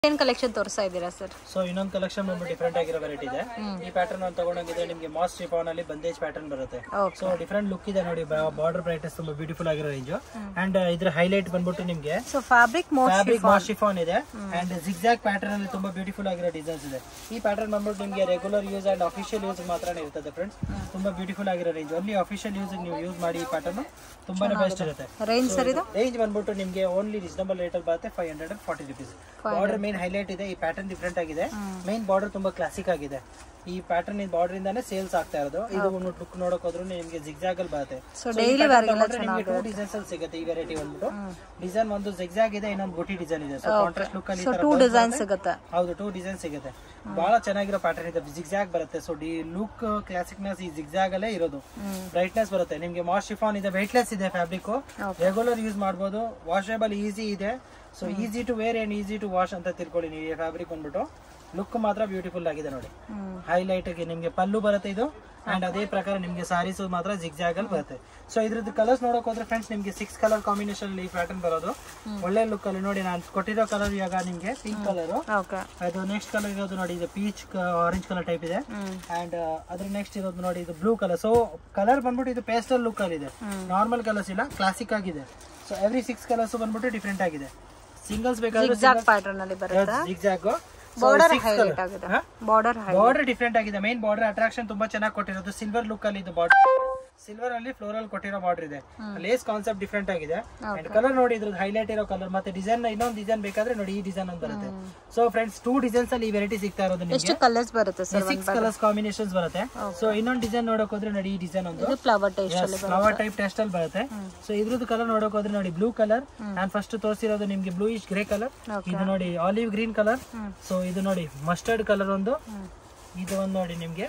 ಏನ್ ಕಲೆಕ್ಷನ್ ತೋರಿಸ್ತಾ ಇದ್ದೀರಾ ಸರ್ ಸೊ ಇನ್ನೊಂದು ಕಲೆಕ್ಷನ್ ಬಂದ್ಬಿಟ್ಟು ಡಿಫ್ರೆಂಟ್ ಆಗಿರೋ ವೆರೈಟಿ ಇದೆ ಈ ಪ್ಯಾಟರ್ನ್ ಅಂತ ತಗೊಂಡೋಗಿದ್ರೆ ನಿಮಗೆ ಮಾಸ್ ಶಿಫಾನ್ ಅಲ್ಲಿ ಬಂದೇಜ್ ಪ್ಯಾಟರ್ನ್ ಬರುತ್ತೆ ಓಕೆ ಸೊ ಡಿಫ್ರೆಂಟ್ ಲುಕ್ ಇದೆ ನೋಡಿ ಬಾರ್ಡರ್ ಬ್ರೈಟ್ನೆಸ್ ತುಂಬಾ ಬ್ಯೂಟಿಫುಲ್ ಆಗಿರೋ ರೇಂಜ್ ಅಂಡ್ ಇದ್ರ ಹೈಲೈಟ್ ಬಂದ್ಬಿಟ್ಟು ನಿಮಗೆ so fabric most fabric moss chiffon ಇದೆ ಅಂಡ್ ಜಿಗ್ಜಾಗ್ ಪ್ಯಾಟರ್ನ್ ಅಲ್ಲಿ ತುಂಬಾ ಬ್ಯೂಟಿಫುಲ್ ಆಗಿರೋ ಡಿಸೈನ್ಸ್ ಇದೆ ಈ ಪ್ಯಾಟರ್ನ್ ಬಂದ್ಬಿಟ್ಟು ನಿಮಗೆ regular use and official use ಮಾತ್ರ ಇರ್ತದೆ ಫ್ರೆಂಡ್ಸ್ ತುಂಬಾ ಬ್ಯೂಟಿಫುಲ್ ಆಗಿರೋ ರೇಂಜ್ ಅಲ್ಲಿ ಅಫಿಷಿಯಲ್ ಯೂಸ್ ನೀವು ಯೂಸ್ ಮಾಡಿ ಈ ಪ್ಯಾಟರ್ನ್ ತುಂಬಾನೇ ಬೆಸ್ಟ್ ಇರುತ್ತೆ ರೇಂಜ್ ಸರ್ ಇದು ರೇಂಜ್ ಬಂದ್ಬಿಟ್ಟು ನಿಮಗೆ ಓನ್ಲಿ ರೀಸನಬಲ್ ರೇಟ್ ಅಲ್ಲಿ ಬರುತ್ತೆ five hundred and forty rupees border main highlight ಇದೆ ಈ ಪ್ಯಾಟರ್ನ್ ಡಿಫ್ರೆಂಟ್ ಆಗಿದೆ ಮೇನ್ ಬಾರ್ಡರ್ ತುಂಬಾ ಕ್ಲಾಸಿಕ್ ಆಗಿದೆ ಈ ಪ್ಯಾಟರ್ನ್ ಈ ಬಾರ್ಡರ್ ಇಂದಾನೆ ಸೇಲ್ಸ್ ಆಗ್ತಾ ಇರೋದು ಇದು ಲುಕ್ ನೋಡಕ್ ಹೋದ್ರು ನಿಮಗೆ ಜಿಗ್ಜಾಗ್ ಅಲ್ಲಿ ಬರುತ್ತೆ ಸೊ ಡೈಲಿ ವೇರ್ಗೆಲ್ಲ ನಿಮಗೆ ಟೂ ಡಿಸೈನ್ಸ್ ಅಲ್ಲಿ ಸಿಗುತ್ತೆ ಈ ವೆರೈಟಿ ಬಂದ್ಬಿಟ್ಟು ಡಿಸೈನ್ ಒಂದು ಜಿಗ್ಜಾಗ್ ಇದೆ ಇನ್ನೊಂದು ಬುಟಿ ಡಿಸೈನ್ ಇದೆ ಸೊ ಕಾಂಟ್ರಾಸ್ಟ್ ಲುಕ್ ಅಲ್ಲಿ ಈ ಸೊ ತರ ಟೂ ಬರುತ್ತೆ. ಡಿಸೈನ್ ಸಿಗುತ್ತೆ ಹೌದು ಟೂ ಡಿಸೈನ್ ಸಿಗುತ್ತೆ ಬಹಳ ಚೆನ್ನಾಗಿರೋ ಪ್ಯಾಟರ್ನ್ ಇದೆ ಜಿಗ್ಜಾಗ್ ಬರುತ್ತೆ ಸೊ ಡಿ ಲುಕ್ ಕ್ಲಾಸಿಕ್ನೆಸ್ ಈ ಜಿಗ್ಜಾಗ್ ಅಲ್ಲೇ ಇರೋದು ಬ್ರೈಟ್ನೆಸ್ ಬರುತ್ತೆ ನಿಮಗೆ ಮಾಸ್ ಶಿಫಾನ್ ಇದೆ ವೆಯ್ಟ್ಲೆಸ್ ಇದೆ ಫ್ಯಾಬ್ರಿಕ್ ರೆಗ್ಯುಲರ್ ಯೂಸ್ ಮಾಡ್ಬೋದು ವಾಷೇಬಲ್ ಈಸಿ ಇದೆ so easy to wear and easy to wash ಅಂತ ತಿಳ್ಕೊಳ್ಳಿ ನೀವು ಈ ಫ್ಯಾಬ್ರಿಕ್ ಬಂದ್ಬಿಟ್ಟು ಲುಕ್ ಮಾತ್ರ ಬ್ಯೂಟಿಫುಲ್ ಆಗಿದೆ ನೋಡಿ ಹೈಲೈಟ್ ಗೆ ನಿಮ್ಗೆ ಪಲ್ಲು ಬರುತ್ತೆ ಇದು ಅಂಡ್ ಅದೇ ಪ್ರಕಾರ ನಿಮ್ಗೆ ಸಾರೀಸ್ ಮಾತ್ರ ಜಿಗ್ಜಾಗ್ ಅಲ್ಲಿ ಬರುತ್ತೆ ಸೊ ಇದ್ರದ್ದು ಕಲರ್ಸ್ ನೋಡಕ್ ಹೋದ್ರೆ ಫ್ರೆಂಡ್ಸ್ ನಿಮ್ಗೆ ಸಿಕ್ಸ್ ಕಲರ್ ಕಾಂಬಿನೇಷನ್ ಈ ಪ್ಯಾಟರ್ನ್ ಬರೋದು ಒಳ್ಳೆ ಲುಕ್ ಅಲ್ಲಿ ನೋಡಿ ನಾನು ಕೊಟ್ಟಿರೋ ಕಲರ್ ಇವಾಗ ನಿಮ್ಗೆ ಪಿಂಕ್ ಕಲರ್ ಓಕೆ ಅದು ನೆಕ್ಸ್ಟ್ ಕಲರ್ ಇರೋದು ನೋಡಿ ಇದು ಪೀಚ್ ಆರೆಂಜ್ ಕಲರ್ ಟೈಪ್ ಇದೆ ಅಂಡ್ ಅದ್ರ ನೆಕ್ಸ್ಟ್ ಇರೋದು ನೋಡಿ ಇದು ಬ್ಲೂ ಕಲರ್ ಸೊ ಕಲರ್ ಬಂದ್ಬಿಟ್ಟು ಇದು ಪೇಸ್ಟಲ್ ಲುಕ್ ಅಲ್ಲಿ ಇದೆ ನಾರ್ಮಲ್ ಕಲರ್ಸ್ ಇಲ್ಲ ಕ್ಲಾಸಿಕ್ ಆಗಿದೆ ಸೊ ಎವ್ರಿ ಸಿಕ್ಸ್ ಕಲರ್ಸ್ ಬಂದ್ಬಿಟ್ಟು ಡಿಫ್ರೆಂಟ್ ಆಗಿದೆ ಸಿಂಗಲ್ಸ್ ಬೇಕಾದ್ರೆ ಜಿಗ್ಜಾಗ್ ಪ್ಯಾಟರ್ನ್ ಅಲ್ಲಿ ಬರುತ್ತೆ ಜಿಗ್ಜಾಗ್ ಬಾರ್ಡರ್ ಹೈಲೈಟ್ ಆಗಿದೆ ಬಾರ್ಡರ್ ಹೈ ಬಾರ್ಡರ್ ಡಿಫ್ರೆಂಟ್ ಆಗಿದೆ ಮೈನ್ ಬಾರ್ಡರ್ ಅಟ್ರಾಕ್ಷನ್ ತುಂಬಾ ಚೆನ್ನಾಗಿ ಕೊಟ್ಟಿರೋದು ಸಿಲ್ವರ್ ಲುಕ್ ಅಲ್ಲಿ ಇದು ಬಾರ್ಡರ್ ಸಿಲ್ವರ್ ಅಲ್ಲಿ ಫ್ಲೋರಲ್ ಕೊಟ್ಟಿರೋ ಬಾರ್ಡರ್ ಇದೆ ಲೇಸ್ ಕಾನ್ಸೆಪ್ಟ್ ಡಿಫ್ರೆಂಟ್ ಆಗಿದೆ ಅಂಡ್ ಕಲರ್ ನೋಡಿ ಇದ್ರದ್ದು ಹೈಲೈಟ್ ಇರೋ ಕಲರ್ ಮತ್ತೆ ಡಿಸೈನ್ ಇನ್ನೊಂದು ಡಿಸೈನ್ ಬೇಕಾದ್ರೆ ನೋಡಿ ಈ ಡಿಸೈನ್ ಒಂದು ಬರುತ್ತೆ ಸೊ ಫ್ರೆಂಡ್ಸ್ ಟೂ ಡಿಸೈನ್ಸ್ ಅಲ್ಲಿ ಈ ವೆರೈಟಿ ಸಿಗ್ತಾ ಇರೋದು ನಿಮಗೆ ಎಷ್ಟು ಕಲರ್ಸ್ ಬರುತ್ತೆ ಸರ್ ಸಿಕ್ಸ್ ಕಲರ್ಸ್ ಕಾಂಬಿನೇಷನ್ಸ್ ಬರುತ್ತೆ ಸೊ ಇನ್ನೊಂದು ಡಿಸೈನ್ ನೋಡಕ್ ಹೋದ್ರೆ ನೋಡಿ ಈ ಡಿಸೈನ್ ಒಂದು ಇದು ಫ್ಲವರ್ ಟೇಸ್ಟ್ ಅಲ್ಲಿ ಫ್ಲವರ್ ಟೈಪ್ ಟೆಸ್ಟ್ ಅಲ್ಲಿ ಬರುತ್ತೆ ಸೊ ಇದ್ರದ್ದು ಕಲರ್ ನೋಡಕ್ ಹೋದ್ರೆ ನೋಡಿ ಬ್ಲೂ ಕಲರ್ ನಾನು ಫಸ್ಟ್ ತೋರಿಸಿರೋದು ನಿಮ್ಗೆ ಬ್ಲೂ ಇಶ್ ಗ್ರೇ ಕಲರ್ ಇದು ನೋಡಿ ಆಲಿವ್ ಗ್ರೀನ್ ಕಲರ್ ಸೊ ಇದು ನೋಡಿ ಮಸ್ಟರ್ಡ್ ಕಲರ್ ಒಂದು ಇದು ಒಂದು ನೋಡಿ ನಿಮ್ಗೆ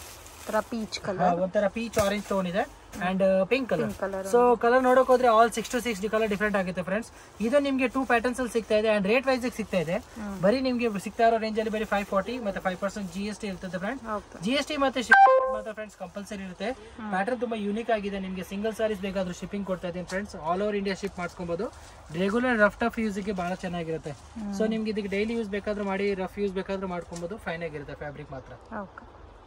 ತರ ಪೀಚ್ ಆ, ಕಲರ್ ಒಂಥರ ಪೀಚ್ ಆರೆಂಜ್ ಟೋನ್ ಇದೆ and pink colour colour so colour ನೋಡಕ್ ಹೋದ್ರೆ all six two six colour different ಆಗುತ್ತೆ ಫ್ರೆಂಡ್ಸ್ ಇದು ನಿಮ್ಗೆ ಟೂ ಪ್ಯಾಟರ್ನ್ಸ್ ಅಲ್ಲಿ ಸಿಗ್ತಾ ಇದೆ ಅಂಡ್ ರೇಟ್ ವೈಸ್ ಸಿಗ್ತಾ ಇದೆ ಬರೀ ನಿಮ್ಗೆ ಸಿಗ್ತಾ ಇರೋ ರೇಂಜ್ ಅಲ್ಲಿ ಬರೀ ಫೈವ್ ಫಾರ್ಟಿ ಮತ್ತೆ ಫೈವ್ ಪರ್ಸೆಂಟ್ ಜಿ ಎಸ್ ಟಿ ಇರ್ತದೆ friends okay GST S T ಮತ್ತೆ ಶಿಪ್ಪಿಂಗ್ ಮಾತ್ರ ಫ್ರೆಂಡ್ಸ್ ಕಂಪಲ್ಸರಿ ಇರುತ್ತೆ ಪ್ಯಾಟರ್ನ್ ತುಂಬಾ ಯೂನಿಕ್ ಆಗಿದೆ ನಿಮಗೆ ಸಿಂಗಲ್ ಸಾರೀಸ್ ಬೇಕಾದ್ರೂ ಶಿಪ್ಪಿಂಗ್ ಕೊಡ್ತಾ ಇದ್ದೀನಿ friends all over India ship ಮಾಡ್ಕೊಬಹುದು ರೆಗ್ಯುಲರ್ ರಫ್ ಟಫ್ ಯೂಸ್ಗೆ ಬಹಳ ಚೆನ್ನಾಗಿರುತ್ತೆ ಸೊ ನಿಮ್ಗೆ ಇದಕ್ಕೆ ಡೈಲಿ ಯೂಸ್ ಬೇಕಾದ್ರೂ ಮಾಡಿ ರಫ್ ಯೂಸ್ ಬೇಕಾದ್ರೂ ಮಾಡ್ಕೊಬಹುದು ಫೈನ್ ಆಗಿರುತ್ತೆ ಫ್ಯಾಬ್ರಿಕ್ ಮಾತ್ರ ಓಕೆ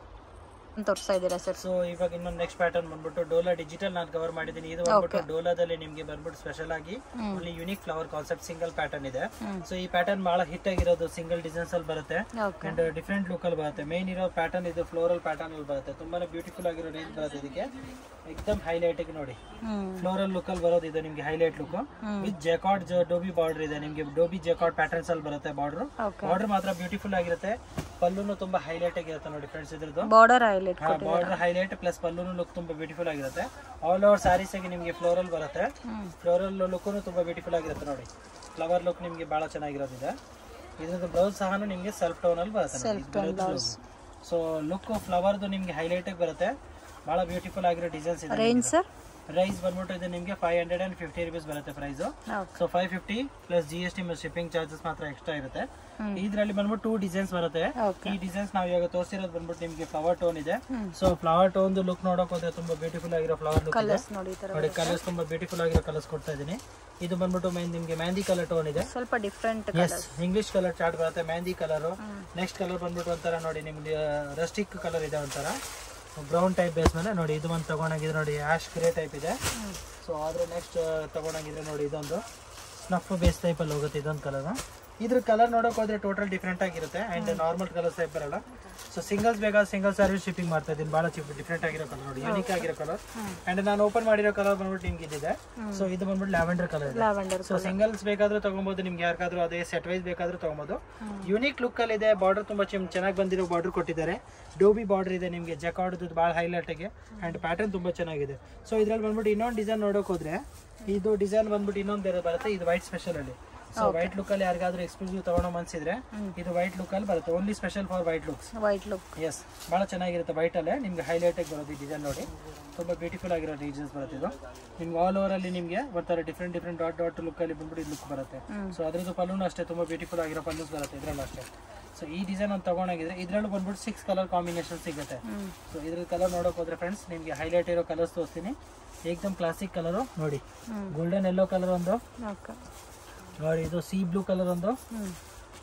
ತೋರಿಸ್ತಾ ಇದ್ದೀರಾ ಸರ್ ಸೊ ಇವಾಗ ಇನ್ನೊಂದು ನೆಕ್ಸ್ಟ್ ಪ್ಯಾಟರ್ನ್ ಬಂದ್ಬಿಟ್ಟು ಡೋಲಾ ಡಿಜಿಟಲ್ ನಾನು ಕವರ್ ಮಾಡಿದ್ದೀನಿ ಇದು ಬಂದ್ಬಿಟ್ಟು ಡೋಲಾದಲ್ಲಿ ನಿಮಗೆ ಬಂದ್ಬಿಟ್ಟು ಸ್ಪೆಷಲ್ ಆಗಿ ಇಲ್ಲಿ unique flower concept single pattern ಇದೆ ಸೊ ಈ ಪ್ಯಾಟರ್ನ್ ಬಹಳ ಹಿಟ್ ಆಗಿರೋದು ಸಿಂಗಲ್ ಡಿಸೈನ್ಸ್ ಅಲ್ಲಿ ಬರುತ್ತೆ ಓಕೆ ಅಂಡ್ ಡಿಫ್ರೆಂಟ್ ಲುಕ್ ಅಲ್ಲಿ ಬರುತ್ತೆ ಮೇನ್ ಇರೋ ಪ್ಯಾಟರ್ನ್ ಇದು ಫ್ಲೋರಲ್ ಪ್ಯಾಟರ್ನ್ ಅಲ್ಲಿ ಬರುತ್ತೆ ತುಂಬಾನೇ ಬ್ಯೂಟಿಫುಲ್ ಆಗಿರೋ ರೇಂಜ್ ಬರುತ್ತೆ ಇದಕ್ಕೆ ಎಕ್ದಮ್ ಹೈಲೈಟ್ ಆಗಿ ನೋಡಿ ಹ್ಮ್ ಫ್ಲೋರಲ್ ಲುಕ್ ಅಲ್ಲಿ ಬರೋದು ಇದು ನಿಮ್ಗೆ highlight look with jacquard dobby border ಇದೆ ನಿಮ್ಗೆ ಡೋಬಿ ಜೆಕಾರ್ಡ್ ಪ್ಯಾಟರ್ನ್ಸ್ ಅಲ್ಲಿ ಬರುತ್ತೆ ಬಾರ್ಡರ್ ಓಕೆ ಬಾರ್ಡರ್ ಮಾತ್ರ ಬ್ಯೂಟಿಫುಲ್ ಆಗಿರುತ್ತೆ ಪಲ್ಲುನು ತುಂಬಾ ಹೈಲೈಟ್ ಆಗಿರುತ್ತೆ ನೋಡಿ ಫ್ರೆಂಡ್ಸ್ ಇದ್ರದ್ದು border highlight border highlight plus ಪಲ್ಲುನು ಲುಕ್ ತುಂಬಾ ಬ್ಯೂಟಿಫುಲ್ ಆಗಿರುತ್ತೆ ಆಲ್ ಓವರ್ ಸ್ಯಾರೀಸ್ ಆಗಿ ನಿಮ್ಗೆ ಫ್ಲೋರಲ್ ಬರುತ್ತೆ ಫ್ಲೋರಲ್ ಲುಕ್ನು ತುಂಬಾ ಬ್ಯೂಟಿಫುಲ್ ಆಗಿರುತ್ತೆ ನೋಡಿ ಫ್ಲವರ್ ಲುಕ್ ನಿಮ್ಗೆ ಬಹಳ ಚೆನ್ನಾಗಿರೋದಿದೆ ಇದ್ರದ್ದು ಬ್ಲೌಸ್ ಸಹ ನಿಮ್ಗೆ ಸೆಲ್ಫ್ ಟೋನ್ ಅಲ್ಲಿ ಬರುತ್ತೆ ಸೊ ಲುಕ್ ಫ್ಲವರ್ದು ನಿಮ್ಗೆ ಹೈಲೈಟ್ ಆಗಿ ಬರುತ್ತೆ ಬಹಳ ಬ್ಯೂಟಿಫುಲ್ ಆಗಿರೋ ಡಿಸೈನ್ಸ್ ಇದೆ ರೇಂಜ್ ಸರ್ ಪ್ರೈಸ್ ಬಂದ್ಬಿಟ್ಟು ಇದು ನಿಮ್ಗೆ five hundred and fifty rupees ಬರುತ್ತೆ price okay so five fifty plus GST S ಟಿ ಮತ್ತು ಶಿಪ್ಪಿಂಗ್ ಚಾರ್ಜಸ್ ಮಾತ್ರ ಎಕ್ಸ್ಟ್ರಾ ಇರುತ್ತೆ ಇದ್ರಲ್ಲಿ ಬಂದ್ಬಿಟ್ಟು ಟೂ ಡಿಸೈನ್ಸ್ ಬರುತ್ತೆ ಓಕೆ ಈ ಡಿಸೈನ್ಸ್ ನಾವು ಇವಾಗ ತೋರಿಸಿರೋದು ಬಂದ್ಬಿಟ್ಟು ನಿಮ್ಗೆ ಫ್ಲವರ್ ಟೋನ್ ಇದೆ ಸೊ ಫ್ಲವರ್ ಟೋನ್ ಲುಕ್ ನೋಡಕ್ ಹೋದ್ರೆ ತುಂಬಾ ಬ್ಯೂಟಿಫುಲ್ ಆಗಿರೋ ಫ್ಲವರ್ ಲುಕ್ ಇದೆ ಕಲರ್ಸ್ ನೋಡಿ ಈ ತರ ನೋಡಿ ಕಲರ್ಸ್ ತುಂಬಾ ಬ್ಯೂಟಿಫುಲ್ ಆಗಿರೋ ಕಲರ್ಸ್ ಕೊಡ್ತಾ ಇದೀನಿ ಇದು ಬಂದ್ಬಿಟ್ಟು ಮೈನ್ ನಿಮ್ಗೆ ಮೆಹಂದಿ ಕಲರ್ ಟೋನ್ ಇದೆ ಸ್ವಲ್ಪ different as English colour chart ಬರುತ್ತೆ ಮೆಹಂದಿ ಕಲರ್ ನೆಕ್ಸ್ಟ್ ಕಲರ್ ಬಂದ್ಬಿಟ್ಟು ಒಂಥರ ನೋಡಿ ನಿಮ್ಗೆ ರಸ್ಟಿಕ್ ಕಲರ್ ಇದೆ ಒಂಥರ ಬ್ರೌನ್ ಟೈಪ್ ಬೇಸ್ ಮೇಲೆ ನೋಡಿ ಇದು ಒಂದು ತಗೊಂಡಾಗಿದ್ರೆ ನೋಡಿ ಆಶ್ ಗ್ರೇ ಟೈಪ್ ಇದೆ ಸೊ ಆದ್ರೆ ನೆಕ್ಸ್ಟ್ ತಗೊಂಡಾಗಿದ್ರೆ ನೋಡಿ ಇದೊಂದು ಸ್ನಫ್ ಬೇಸ್ ಟೈಪ್ ಅಲ್ಲಿ ಹೋಗುತ್ತೆ ಇದೊಂದು ಕಲರ್ ಇದ್ರ ಕಲರ್ ನೋಡಕ್ ಹೋದ್ರೆ ಟೋಟಲ್ ಡಿಫ್ರೆಂಟ್ ಆಗಿರುತ್ತೆ ಅಂಡ್ ನಾರ್ಮಲ್ ಕಲರ್ಸ್ ಟೈಪ್ ಬರಲ್ಲ ಸೊ ಸಿಂಗಲ್ಸ್ ಬೇಕಾದ್ರೆ ಸಿಂಗಲ್ ಸರ್ವಿಸ್ ಶಿಪ್ಪಿಂಗ್ ಮಾಡ್ತಾ ಇದ್ದೀನಿ ಬಹಳ ಚಿಪ್ ಡಿಫ್ರೆಂಟ್ ಆಗಿರೋ ಕಲರ್ ನೋಡಿ ಯೂನಿಕ್ ಆಗಿರೋ ಕಲರ್ ಅಂಡ್ ನಾನು ಓಪನ್ ಮಾಡಿರೋ ಕಲರ್ ಬಂದ್ಬಿಟ್ಟು ನಿಮ್ಗೆ ಇದಿದೆ ಸೊ ಇದು ಬಂದ್ಬಿಟ್ಟು ಲ್ಯಾವೆಂಡರ್ ಕಲರ್ ಇದೆ ಲ್ಯಾವೆಂಡರ್ ಸೊ ಸಿಂಗಲ್ಸ್ ಬೇಕಾದ್ರೂ ತಗೊಬೋದು ನಿಮ್ಗೆ ಯಾರಿಗಾದ್ರೂ ಅದೇ ಸೆಟ್ ವೈಸ್ ಬೇಕಾದ್ರೂ ತಗೊಬೋದು ಯೂನಿಕ್ ಲುಕ್ ಅಲ್ಲಿ ಇದೆ ಬಾರ್ಡರ್ ತುಂಬಾ ಚೆನ್ನಾಗಿ ಬಂದಿರೋ ಬಾರ್ಡರ್ ಕೊಟ್ಟಿದ್ದಾರೆ ಡೋಬಿ ಬಾರ್ಡರ್ ಇದೆ ನಿಮ್ಗೆ ಜಕಾರ್ಡ್ ಭಾಳ ಹೈಲೈಟ್ ಆಗಿ ಅಂಡ್ ಪ್ಯಾಟರ್ನ್ ತುಂಬಾ ಚೆನ್ನಾಗಿದೆ ಸೊ ಇದ್ರಲ್ಲಿ ಬಂದ್ಬಿಟ್ಟು ಇನ್ನೊಂದು ಡಿಸೈನ್ ನೋಡೋಕೆ ಹೋದ್ರೆ ಇದು ಡಿಸೈನ್ ಬಂದ್ಬಿಟ್ಟು ಇನ್ನೊಂದು ಬೇರೆ ಬರುತ್ತೆ ಇದು ವೈಟ್ ಸ್ಪೆಷಲ್ ಅಲ್ಲಿ ಸೊ ವೈಟ್ ಲುಕ್ ಅಲ್ಲಿ ಯಾರಿಗಾದ್ರೂ ಎಕ್ಸ್ಕ್ಲೂಸಿವ್ ತಗೊಳ್ಳೋ ಮನ್ಸಿದ್ರೆ ಇದು ವೈಟ್ ಲುಕ್ ಅಲ್ಲಿ ಬರುತ್ತೆ only special for white looks white look as ಭಾಳ ಚೆನ್ನಾಗಿರುತ್ತೆ ವೈಟ್ ಅಲ್ಲೇ ನಿಮ್ಗೆ ಹೈಲೈಟ್ ಆಗಿ ಬರೋದು ಈ ಡಿಸೈನ್ ನೋಡಿ ತುಂಬಾ ಬ್ಯೂಟಿಫುಲ್ ಆಗಿರೋ ಡಿಸೈನ್ಸ್ ಬರುತ್ತೆ ಇದು ನಿಮ್ಗೆ ಆಲ್ ಓವರ್ ಅಲ್ಲಿ ನಿಮ್ಗೆ ಬರ್ತಾರೆ different different dot dot look ಅಲ್ಲಿ ಬಂದ್ಬಿಟ್ಟು ಲುಕ್ ಬರುತ್ತೆ ಸೊ ಅದ್ರದ್ದು ಪಲ್ಲೂನು ಅಷ್ಟೇ ತುಂಬಾ ಬ್ಯೂಟಿಫುಲ್ ಆಗಿರೋ ಪಲ್ಲೂಸ್ ಬರುತ್ತೆ ಇದ್ರಲ್ಲೂ ಅಷ್ಟೇ ಸೊ ಈ ಡಿಸೈನ್ ಒಂದು ತಗೊಂಡಾಗಿದ್ರೆ ಇದ್ರಲ್ಲೂ ಬಂದ್ಬಿಟ್ಟು ಸಿಕ್ಸ್ ಕಲರ್ ಕಾಂಬಿನೇಷನ್ ಸಿಗುತ್ತೆ ಸೊ ಇದ್ರ ಕಲರ್ ನೋಡಕ್ ಹೋದ್ರೆ ಫ್ರೆಂಡ್ಸ್ ನಿಮ್ಗೆ ಹೈಲೈಟ್ ಇರೋ ಕಲರ್ಸ್ ತೋರಿಸ್ತೀನಿ ಏಕ್ದಮ್ ಕ್ಲಾಸಿಕ್ ಕಲರು ನೋಡಿ ಗೋಲ್ಡನ್ ಯೆಲ್ಲೋ ಕಲರ್ ಒಂದು ಓಕೆ ನೋಡಿ ಇದು ಸಿ ಬ್ಲೂ ಕಲರ್ ಒಂದು ಹ್ಮ್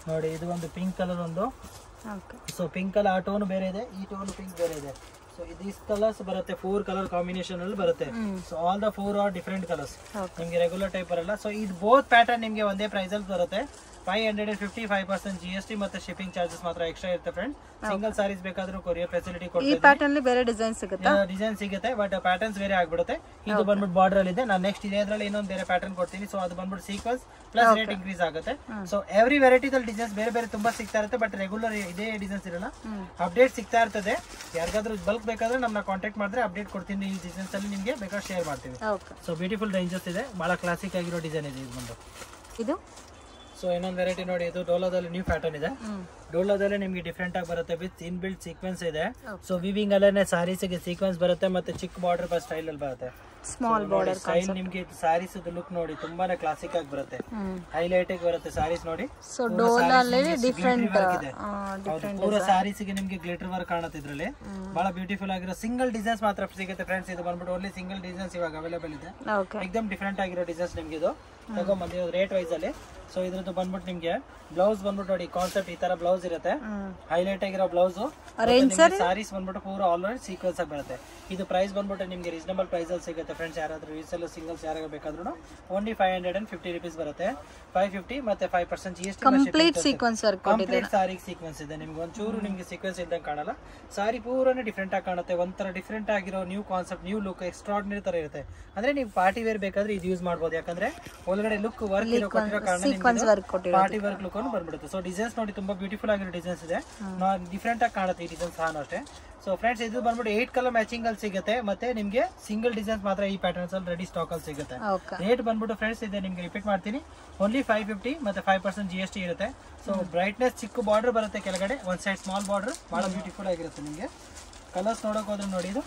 ನೋಡಿ ಇದು ಒಂದು ಪಿಂಕ್ ಕಲರ್ ಒಂದು ಓಕೆ ಸೊ ಪಿಂಕ್ ಕಲರ್ ಆ ಟೋನ್ ಬೇರೆ ಇದೆ ಈ ಟೋನ್ ಪಿಂಕ್ ಬೇರೆ ಇದೆ ಸೊ ಇದೀಸ್ ಕಲರ್ಸ್ ಬರುತ್ತೆ ಫೋರ್ ಕಲರ್ ಕಾಂಬಿನೇಷನ್ ಅಲ್ಲಿ ಬರುತ್ತೆ so all the four are different colours okay ನಿಮಗೆ ರೆಗ್ಯುಲರ್ ಟೈಪ್ ಬರಲ್ಲ ಸೊ ಇದು ಬೋತ್ ಪ್ಯಾಟರ್ನ್ ನಿಮಗೆ ಒಂದೇ ಪ್ರೈಸ್ ಅಲ್ಲಿ ಬರುತ್ತೆ five hundred and fifty five percent G S T ಮತ್ತೆ ಶಿಪ್ಪಿಂಗ್ ಚಾರ್ಜಸ್ ಮಾತ್ರ ಎಕ್ಸ್ಟ್ರಾ ಇರುತ್ತೆ ಫ್ರೆಂಡ್ ಸಿಂಗಲ್ ಸಾರೀಸ್ ಬೇಕಾದ್ರೂ ಕೊರಿಯರ್ ಫೆಸಿಲಿಟಿ ಈ ಕೊಡ್ತೀವಿ ಪ್ಯಾಟರ್ನ್ ಅಲ್ಲಿ ಬೇರೆ ಡಿಸೈನ್ ಸಿಗುತ್ತಾ ಡಿಸೈನ್ ಸಿಗುತ್ತೆ ಬಟ್ ಪ್ಯಾಟರ್ನ್ಸ್ ಬೇರೆ ಆಗ್ಬಿಡುತ್ತೆ ಇದು ಬಂದ್ಬಿಟ್ಟು ಬಾರ್ಡರ್ ಅಲ್ಲಿ ಇದೆ ನಾನು ನೆಕ್ಸ್ಟ್ ಇದೇ ಅದ್ರಲ್ಲಿ ಇನ್ನೊಂದು ಬೇರೆ ಪ್ಯಾಟರ್ನ್ ಕೊಡ್ತೀನಿ ಸೊ ಅದು ಬಂದ್ಬಿಟ್ಟು ಸೀಕ್ವೆನ್ಸ್ ಪ್ಲಸ್ ರೇಟ್ ಇನ್ಕ್ರೀಸ್ ಆಗುತ್ತೆ ಸೊ ಎವ್ರಿ ವೆರೈಟಿದಲ್ಲಿ ಡಿಸೈನ್ಸ್ ಬೇರೆ ಬೇರೆ ತುಂಬಾ ಸಿಗ್ತಾ ಇರುತ್ತೆ ಬಟ್ ರೆಗ್ಯುಲರ್ ಇದೇ ಡಿಸೈನ್ಸ್ ಇರಲ್ಲ ಅಪ್ಡೇಟ್ ಸಿಗ್ತಾ ಇರ್ತದೆ ಯಾರಿಗಾದ್ರೂ ಬಲ್ಕ್ ಬೇಕಾದ್ರೆ ನಮ್ಮನ್ನ ಕಾಂಟ್ಯಾಕ್ಟ್ ಮಾಡಿದ್ರೆ ಅಪ್ಡೇಟ್ ಕೊಡ್ತೀನಿ ಈ ಡಿಸೈನ್ಸ್ ಅಲ್ಲಿ ನಿಮಗೆ ಬೇಕಾದ್ರೆ ಶೇರ್ ಮಾಡ್ತೀವಿ ಓಕೆ ಸೊ ಬ್ಯೂಟಿಫುಲ್ ರೇಂಜಸ್ ಇದೆ ಬಹಳ ಕ್ಲಾಸಿಕ್ ಆಗಿರೋ ಡಿಸೈನ್ ಇದೆ ಇದು ಬಂದು ಇದು ಸೊ ಇನ್ನೊಂದು ವೆರೈಟಿ ನೋಡಿ ಇದು ಡೋಲಾದಲ್ಲಿ ನ್ಯೂ ಪ್ಯಾಟರ್ನ್ ಇದೆ ಹ್ಮ್ ಡೋಲಾದಲ್ಲಿ ನಿಮಗೆ ಡಿಫ್ರೆಂಟ್ ಆಗಿ ಬರುತ್ತೆ ವಿತ್ ಇನ್ ಬಿಲ್ಡ್ ಸೀಕ್ವೆನ್ಸ್ ಇದೆ ಸೊ ವಿವಿಂಗ್ ಅಲ್ಲೇ ಸಾರೀಸ್ಗೆ ಸೀಕ್ವೆನ್ಸ್ ಬರುತ್ತೆ ಮತ್ತೆ ಚಿಕ್ಕ ಬಾರ್ಡರ್ ಸ್ಟೈಲ್ ಅಲ್ಲಿ ಬರುತ್ತೆ ಸ್ಮಾಲ್ ಬಾರ್ಡರ್ ಸ್ಟೈಲ್ ನಿಮ್ಗೆ ಸಾರೀಸ್ ಲುಕ್ ನೋಡಿ ತುಂಬಾನೇ ಕ್ಲಾಸಿಕ್ ಆಗಿ ಬರುತ್ತೆ ಹ್ಮ್ ಹೈಲೈಟ್ ಆಗಿ ಬರುತ್ತೆ ಸಾರೀಸ್ ನೋಡಿ ಸೊ ಡೋಲಲ್ಲಿ ಡಿಫ್ರೆಂಟ್ ಹೌದು ಪೂರ ಸಾರೀಸ್ ಗೆ ನಿಮ್ಗೆ ಗ್ಲಿಟರ್ ವರ್ಕ್ ಕಾಣುತ್ತೆ ಇದ್ರಲ್ಲಿ ಬಹಳ ಬ್ಯೂಟಿಫುಲ್ ಆಗಿರೋ ಸಿಂಗಲ್ ಡಿಸೈನ್ಸ್ ಮಾತ್ರ ಸಿಗುತ್ತೆ ಫ್ರೆಂಡ್ಸ್ ಇದು ಬಂದ್ಬಿಟ್ಟು ಓನ್ಲಿ ಸಿಂಗಲ್ ಡಿಸೈನ್ಸ್ ಇವಾಗ ಅವೈಲೇಬಲ್ ಇದೆ ಓಕೆ ಎಕ್ದಮ್ ಡಿಫ್ರೆಂಟ್ ಆಗಿರೋ ಡಿಸೈನ್ಸ್ ನಿಮ್ಗೆ ಇದು ತಗೊಂಬಂದಿರೋದು ರೇಟ್ ವೈಸ್ ಅಲ್ಲಿ ಸೊ ಇದ್ರದ್ದು ಬಂದ್ಬಿಟ್ಟು ನಿಮ್ಗೆ ಬ್ಲೌಸ್ ಬಂದ್ಬಿಟ್ಟು ನೋಡಿ ಕಾನ್ಸೆಪ್ಟ್ ಈ ತರ ಬ್ಲೌಸ್ ಇರುತ್ತೆ ಹ್ಮ್ ಹೈಲೈಟ್ ಆಗಿರೋ ಬ್ಲೌಸ್ ರೇಂಜ್ ಸಾರೀಸ್ ಬಂದ್ಬಿಟ್ಟು ಪೂರ ಆಲ್ರೆಡಿ ಸೀಕ್ವೆನ್ಸ್ ಆಗಿ ಬರುತ್ತೆ ಇದು ಪ್ರೈಸ್ ಬಂದ್ಬಿಟ್ಟು ನಿಮ್ಗೆ ರೀಸನಬಲ್ ಪ್ರೈಸ್ ಅಲ್ಲಿ ಸಿಗುತ್ತೆ ಫ್ರೆಂಡ್ಸ್ ಯಾರಾದ್ರೂ ರೀಸೆಲ್ ಸಿಂಗಲ್ಸ್ ಯಾರಾಗ ಬೇಕಾದ್ರೂ only five hundred and fifty rupees ಬರುತ್ತೆ ಫೈವ್ ಫಿಫ್ಟಿ ಮತ್ತೆ five percent G S complete sequence work complete sari sequence ಇದೆ ನಿಮ್ಗೆ ಒಂಚೂರು ನಿಮ್ಗೆ ಸೀಕ್ವೆನ್ಸ್ ಇದ್ದಂಗೆ ಕಾಣಲ್ಲ ಸಾರಿ ಪೂರನೇ ಡಿಫ್ರೆಂಟ್ ಆಗಿ ಕಾಣುತ್ತೆ ಒಂಥರ ಡಿಫ್ರೆಂಟ್ ಆಗಿರೋ new concept new look extraordinary ತರ ಇರುತ್ತೆ ಅಂದ್ರೆ ನೀವು ಪಾರ್ಟಿ ವೇರ್ ಬೇಕಾದ್ರೆ ಇದು ಯೂಸ್ ಮಾಡ್ಬೋದು ಯಾಕಂದ್ರೆ ಒಳಗಡೆ ಲುಕ್ ವರ್ಕ್ ಇರೋ ಕೊಟ್ಟಿರೋ ಸೀಕ್ವೆನ್ಸ್ ವರ್ಕ್ ಕೊಟ್ಟಿರೋ ಪಾರ್ಟಿ ವರ್ಕ್ ಲುಕ್ ಅನ್ನು ಬಂದ್ಬಿಡುತ್ತೆ ಸೊ ಡಿಸೈನ್ಸ್ ನೋಡಿ ತುಂಬಾ ಬ್ಯೂಟಿಫುಲ್ ಆಗಿರೋ ಡಿಸೈನ್ಸ್ ಇದೆ ಡಿಫ್ರೆಂಟ್ ಆಗಿ ಕಾಣುತ್ತೆ ಈ ಡಿಸೈನ್ಸ್ ಸಹ ಅಷ್ಟೇ ಸೊ ಫ್ರೆಂಡ್ಸ್ ಇದು ಬಂದ್ಬಿಟ್ಟು ಏಟ್ ಕಲರ್ ಮ್ಯಾಚಿಂಗ್ ಅಲ್ಲಿ ಸಿಗುತ್ತೆ ಮತ್ತೆ ನಿಮ್ಗೆ ಸಿಂಗಲ್ ಡಿಸೈನ್ಸ್ ಮಾತ್ರ ಈ ಪ್ಯಾಟರ್ನ್ಸ್ ಅಲ್ಲಿ ರೆಡಿ ಸ್ಟಾಕ್ ಅಲ್ಲಿ ಸಿಗುತ್ತೆ ಓಕೆ ರೇಟ್ ಬಂದ್ಬಿಟ್ಟು ಫ್ರೆಂಡ್ಸ್ ಇದೆ ನಿಮ್ಗೆ ರಿಪೀಟ್ ಮಾಡ್ತೀನಿ ಓನ್ಲಿ ಫೈವ್ ಫಿಫ್ಟಿ ಮತ್ತೆ five percent G S T ಇರುತ್ತೆ ಸೊ ಬ್ರೈಟ್ನೆಸ್ ಚಿಕ್ಕ ಬಾರ್ಡರ್ ಬರುತ್ತೆ ಕೆಳಗಡೆ ಒಂದ್ ಸೈಡ್ ಸ್ಮಾಲ್ ಬಾರ್ಡರ್ ಬಹಳ ಬ್ಯೂಟಿಫುಲ್ ಆಗಿರುತ್ತೆ ನಿಮಗೆ ಕಲರ್ಸ್ ನೋಡಕ್ ಹೋದ್ರೆ ನೋಡಿ ಇದು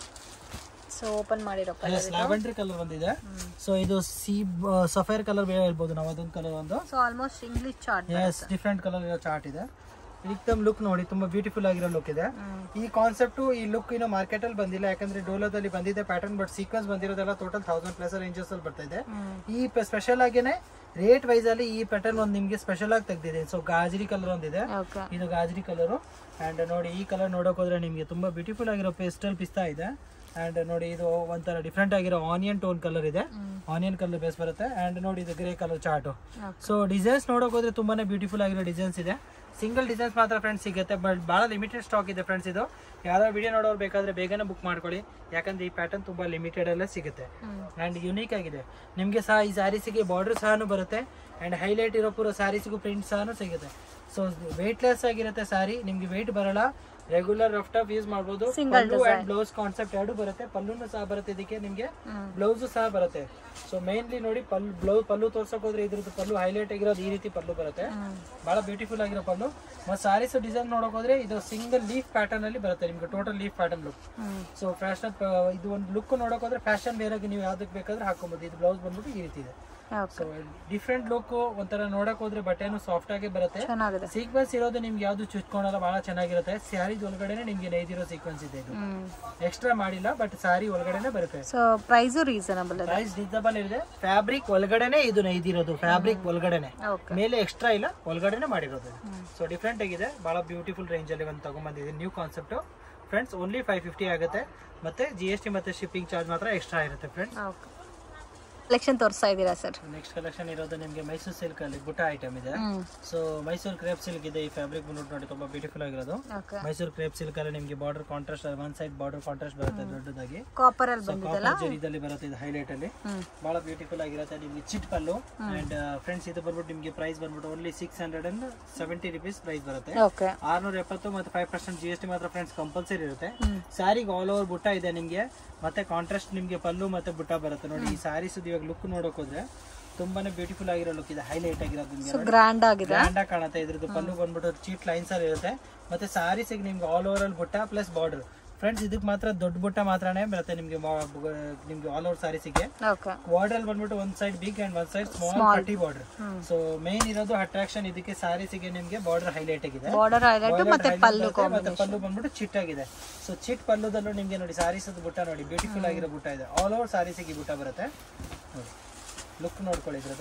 ಸೊ ಓಪನ್ ಮಾಡಿರೋ ಕಲರ್ ಲ್ಯಾವೆಂಡರ್ ಕಲರ್ ಬಂದಿದೆ ಸೊ ಇದು ಸಿ ಸಫೇರ್ ಕಲರ್ ಬೇರೆ ಇರ್ಬೋದು ನಾವು ಅದೊಂದು ಕಲರ್ ಒಂದು ಸೊ ಆಲ್ಮೋಸ್ಟ್ ಇಂಗ್ಲಿಷ್ ಚಾರ್ಟ್ ಎಸ್ ಡಿಫ್ರೆಂಟ್ ಕಲರ್ ಇರೋ ಚಾರ್ಟ್ ಇದೆ ಏಕ್ದಮ್ ಲುಕ್ ನೋಡಿ ತುಂಬಾ ಬ್ಯೂಟಿಫುಲ್ ಆಗಿರೋ ಲುಕ್ ಇದೆ ಈ ಕಾನ್ಸೆಪ್ಟ್ ಈ ಲುಕ್ ಇನ್ನು ಮಾರ್ಕೆಟ್ ಅಲ್ಲಿ ಬಂದಿಲ್ಲ ಯಾಕಂದ್ರೆ ಡೋಲೋದಲ್ಲಿ ಬಂದಿದೆ ಪ್ಯಾಟರ್ನ್ ಬಟ್ ಸೀಕ್ವೆನ್ಸ್ ಬಂದಿರೋದೆಲ್ಲ ಟೋಟಲ್ ತೌಸಂಡ್ ಪ್ಲಸ್ ರೇಂಜಸ್ ಅಲ್ಲಿ ಬರ್ತಾ ಇದೆ ಈ ಸ್ಪೆಷಲ್ ಆಗೇನೆ ರೇಟ್ ವೈಸ್ ಅಲ್ಲಿ ಈ ಪ್ಯಾಟರ್ನ್ ಒಂದು ನಿಮ್ಗೆ ಸ್ಪೆಷಲ್ ಆಗಿ ತೆಗ್ದಿದೆ ಸೊ ಗಾಜರಿ ಕಲರ್ ಒಂದಿದೆ ಓಕೆ ಇದು ಗಾಜರಿ ಕಲರು ಅಂಡ್ ನೋಡಿ ಈ ಕಲರ್ ನೋಡಕ್ ಹೋದ್ರೆ ನಿಮ್ಗೆ ತುಂಬಾ ಬ್ಯೂಟಿಫುಲ್ ಆಗಿರೋ ಪೇಸ್ಟಲ್ ಪಿಸ್ತಾ ಇದೆ ಅಂಡ್ ನೋಡಿ ಇದು ಒಂಥರ ಡಿಫ್ರೆಂಟ್ ಆಗಿರೋ ಆನಿಯನ್ ಟೋನ್ ಕಲರ್ ಇದೆ ಆನಿಯನ್ ಕಲರ್ ಬೇಸ್ ಬರುತ್ತೆ ಅಂಡ್ ನೋಡಿ ಇದು grey colour chart so designs ನೋಡಕ್ ಹೋದ್ರೆ ತುಂಬಾನೇ ಬ್ಯೂಟಿಫುಲ್ ಆಗಿರೋ ಡಿಸೈನ್ಸ್ ಇದೆ ಸಿಂಗಲ್ ಡಿಸೈನ್ಸ್ ಮಾತ್ರ ಫ್ರೆಂಡ್ಸ್ ಸಿಗುತ್ತೆ ಬಟ್ ಬಹಳ ಲಿಮಿಟೆಡ್ ಸ್ಟಾಕ್ ಇದೆ ಫ್ರೆಂಡ್ಸ್ ಇದು ಯಾರೋ ವಿಡಿಯೋ ನೋಡೋರು ಬೇಕಾದ್ರೆ ಬೇಗನೆ ಬುಕ್ ಮಾಡ್ಕೊಳ್ಳಿ ಯಾಕಂದ್ರೆ ಈ ಪ್ಯಾಟರ್ನ್ ತುಂಬಾ ಲಿಮಿಟೆಡ್ ಅಲ್ಲೇ ಸಿಗುತ್ತೆ ಅಂಡ್ ಯುನೀಕ್ ಆಗಿದೆ ನಿಮಗೆ ಸಹ ಈ ಸ್ಯಾರೀಸಿಗೆ ಬಾರ್ಡರ್ ಸಹ ಬರುತ್ತೆ ಅಂಡ್ ಹೈಲೈಟ್ ಇರೋ ಪೂರ ಸ್ಯಾರೀಸಿಗೂ ಪ್ರಿಂಟ್ ಸಹ ಸಿಗುತ್ತೆ ಸೊ ವೆಯ್ಟ್ಲೆಸ್ ಆಗಿರುತ್ತೆ ಸ್ಯಾರಿ ನಿಮ್ಗೆ ವೆಯ್ಟ್ ಬರಲ್ಲ ರೆಗ್ಯುಲರ್ ರಫ್ ಟಫ್ ಯೂಸ್ ಮಾಡ್ಬೋದು ಪಲ್ಲು ಅಂಡ್ ಬ್ಲೌಸ್ ಕಾನ್ಸೆಪ್ಟ್ ಎರಡು ಬರುತ್ತೆ ಪಲ್ಲುನು ಸಹ ಬರುತ್ತೆ ಇದಕ್ಕೆ ನಿಮ್ಗೆ ಬ್ಲೌಸ್ ಸಹ ಬರುತ್ತೆ ಸೊ ಮೇನ್ಲಿ ನೋಡಿ ಪಲ್ಲು ಬ್ಲೌಸ್ ಪಲ್ಲು ತೋರ್ಸಕ್ ಹೋದ್ರೆ ಇದ್ರದ್ದು ಪಲ್ಲು ಹೈಲೈಟ್ ಆಗಿರೋದು ಈ ರೀತಿ ಪಲ್ಲು ಬರುತ್ತೆ ಬಹಳ ಬ್ಯೂಟಿಫುಲ್ ಆಗಿರೋ ಪಲ್ಲು ಮತ್ತೆ ಸಾರೀಸ್ ಡಿಸೈನ್ ನೋಡಕ್ ಹೋದ್ರೆ ಇದು ಸಿಂಗಲ್ ಲೀಫ್ ಪ್ಯಾಟರ್ನ್ ಅಲ್ಲಿ ಬರುತ್ತೆ ನಿಮ್ಗೆ total leaf pattern look so fashion ಇದು ಒಂದು ಲುಕ್ ನೋಡಕ್ ಹೋದ್ರೆ ಫ್ಯಾಷನ್ ಬೇರೆ ನೀವು ಯಾವ್ದಕ್ಕೆ ಬೇಕಾದ್ರೆ ಹಾಕೊಬಹುದು ಇದು ಬ್ಲೌಸ್ ಬಂದ್ಬಿಟ್ಟು ಈ ರೀತಿ ಇದೆ ಓಕೆ ಸೊ ಡಿಫ್ರೆಂಟ್ ಲುಕ್ ಒಂಥರ ನೋಡಕ್ ಹೋದ್ರೆ ಬಟ್ಟೆನು ಸಾಫ್ಟ್ ಆಗಿ ಬರುತ್ತೆ ಚೆನ್ನಾಗಿದೆ ಸೀಕ್ವೆನ್ಸ್ ಇರೋದು ನಿಮ್ಗೆ ಯಾವ್ದು ಚುಚ್ಕೊಳಲ್ಲ ಬಹಳ ಚೆನ್ನಾಗಿರುತ್ತೆ ಸ್ಯಾರೀಸ್ ಒಳಗಡೆನೆ ನಿಮ್ಗೆ ನೈದಿರೋ ಸೀಕ್ವೆನ್ಸ್ ಇದೆ ಇದು ಹ್ಮ್ ಎಕ್ಸ್ಟ್ರಾ ಮಾಡಿಲ್ಲ ಬಟ್ ಸ್ಯಾರಿ ಒಳಗಡೆನೆ ಬರುತ್ತೆ ಸೊ ಪ್ರೈಸು ರೀಸನಬಲ್ ಇದೆ ಪ್ರೈಸ್ ರೀಸನಬಲ್ ಇದೆ ಫ್ಯಾಬ್ರಿಕ್ ಒಳಗಡೆನೆ ಇದು ನೈದಿರೋದು ಫ್ಯಾಬ್ರಿಕ್ ಒಳಗಡೆನೆ ಓಕೆ ಮೇಲೆ ಎಕ್ಸ್ಟ್ರಾ ಇಲ್ಲ ಒಳಗಡೆನೆ ಮಾಡಿರೋದು ಸೊ ಡಿಫ್ರೆಂಟ್ ಆಗಿದೆ ಬಹಳ ಬ್ಯೂಟಿಫುಲ್ ರೇಂಜ್ ಅಲ್ಲಿ ಒಂದು ತಗೊಂಡ್ಬಂದಿದೆ new concept friends only five fifty ಆಗುತ್ತೆ ಮತ್ತೆ ಜಿ ಎಸ್ ಟಿ ಮತ್ತೆ ಶಿಪ್ಪಿಂಗ್ ಚಾರ್ಜ್ ಮಾತ್ರ ಎಕ್ಸ್ಟ್ರಾ ಇರುತ್ತೆ ಫ್ರೆಂಡ್ಸ್ ಓಕೆ ಕಲೆಕ್ಷನ್ ತೋರಿಸ್ತಾ ಇದ್ದೀರಾ ಸರ್ ನೆಕ್ಸ್ಟ್ ಕಲೆಕ್ಷನ್ ಇರೋದು ನಿಮಗೆ ಮೈಸೂರು ಸಿಲ್ಕ್ ಅಲ್ಲಿ ಬುಟ್ಟ ಐಟಮ್ ಇದೆ ಹ್ಮ್ ಸೊ ಮೈಸೂರು ಕ್ರೇಪ್ ಸಿಲ್ಕ್ ಇದೆ ಈ ಫ್ಯಾಬ್ರಿಕ್ ಬಂದ್ಬಿಟ್ಟು ನೋಡಿ ತುಂಬಾ ಬ್ಯೂಟಿಫುಲ್ ಆಗಿರೋದು ಓಕೆ ಮೈಸೂರು ಕ್ರೇಪ್ ಸಿಲ್ಕ್ ಅಲ್ಲಿ ನಿಮಗೆ border contrast one side border contrast ಬರುತ್ತೆ ದೊಡ್ಡದಾಗಿ ಕಾಪರ್ ಅಲ್ಲಿ ಬಂದಿದ್ದಲ್ಲ ಕಾಪರ್ ಜರಿದಲ್ಲಿ ಬರುತ್ತೆ ಇದು ಹೈಲೈಟ್ ಅಲ್ಲಿ ಹ್ಮ್ ಬಹಳ ಬ್ಯೂಟಿಫುಲ್ ಆಗಿರುತ್ತೆ ನಿಮ್ಗೆ ಚಿಟ್ ಪಲ್ಲು ಅಂಡ್ ಫ್ರೆಂಡ್ಸ್ ಇದು ಬಂದ್ಬಿಟ್ಟು ನಿಮಗೆ ಪ್ರೈಸ್ ಬಂದ್ಬಿಟ್ಟು only six hundred and seventy rupees price ಬರುತ್ತೆ ಓಕೆ ಆರ್ನೂರ ಎಪ್ಪತ್ತು ಮತ್ತೆ five percent G S T ಮಾತ್ರ ಫ್ರೆಂಡ್ಸ್ ಕಂಪಲ್ಸರಿ ಇರುತ್ತೆ ಹ್ಮ್ ಸ್ಯಾರಿಗೆ ಆಲ್ ಓವರ್ ಬುಟ್ಟ ಇದೆ ನಿಮಗೆ ಮತ್ತೆ ಕಾಂಟ್ರಾಸ್ಟ್ ನಿಮಗೆ ಪಲ್ಲು ಮತ್ತೆ ಬುಟ್ಟ ಬರುತ್ತೆ ನೋಡಿ ಈ ಸ್ಯಾರೀಸ್ ಇವಾಗ ಲುಕ್ ನೋಡಕ್ ಹೋದ್ರೆ ತುಂಬಾನೇ ಬ್ಯೂಟಿಫುಲ್ ಆಗಿರೋ ಲುಕ್ ಇದೆ ಹೈಲೈಟ್ ಆಗಿರೋದು ನಿಮಗೆ ಸೊ ಗ್ರ್ಯಾಂಡ್ ಆಗಿದೆ ಗ್ರ್ಯಾಂಡ್ ಆಗಿ ಕಾಣುತ್ತೆ ಇದ್ರದ್ದು ಪಲ್ಲು ಬಂದ್ಬಿಟ್ಟು ಚೀಟ್ ಲೈನ್ಸ್ ಅಲ್ಲಿ ಇರುತ್ತೆ ಮತ್ತೆ ಸಾರೀಸ್ ನಿಮ್ಗೆ ಆಲ್ ಓವರ್ ಅಲ್ಲಿ ಬುಟ್ಟ ಪ್ಲಸ್ ಬಾರ್ಡರ್ ಫ್ರೆಂಡ್ಸ್ ಇದಕ್ಕೆ ಮಾತ್ರ ದೊಡ್ಡ ಬುಟ್ಟ ಮಾತ್ರನೇ ಬರುತ್ತೆ ನಿಮ್ಗೆ ಮಾ- ಬು- ನಿಮ್ಗೆ ಆಲ್ ಓವರ್ ಸಾರೀಸಿಗೆ ಓಕೆ ಬಾರ್ಡರ್ ಅಲ್ಲಿ ಬಂದ್ಬಿಟ್ಟು ಒಂದ್ ಸೈಡ್ ಬಿಗ್ ಅಂಡ್ ಒಂದ್ ಸೈಡ್ ಸ್ಮಾಲ್ ಪಟ್ಟಿ ಬಾರ್ಡರ್ ಹ್ಮ್. ಸೊ ಮೇನ್ ಇರೋದು ಅಟ್ರಾಕ್ಷನ್ ಇದಕ್ಕೆ ಸಾರೀಸಿಗೆ ನಿಮ್ಗೆ ಬಾರ್ಡರ್ ಹೈಲೈಟ್ ಆಗಿದೆ ಬಾರ್ಡರ್ ಹೈಲೈಟ್ Border ಮತ್ತೆ highlight ಪಲ್ಲು ಬರುತ್ತೆ, ಮತ್ತೆ ಪಲ್ಲು ಬಂದ್ಬಿಟ್ಟು ಚಿಟ್ ಆಗಿದೆ ಸೊ ಚಿಟ್ ಪಲ್ಲುದಲ್ಲೂ ನಿಮ್ಗೆ ನೋಡಿ ಸಾರೀಸ್ ಬುಟ್ಟ ನೋಡಿ ಬ್ಯೂಟಿಫುಲ್ ಆಗಿರೋ ಬುಟ್ಟ ಇದೆ ಆಲ್ ಓವರ್ ಸಾರೀಸಿಗೆ ಬುಟ್ಟ ಬರುತ್ತೆ ನೋಡಿ ಲುಕ್ ನೋಡ್ಕೊಳ್ಳಿ ಇದ್ರದ್ದು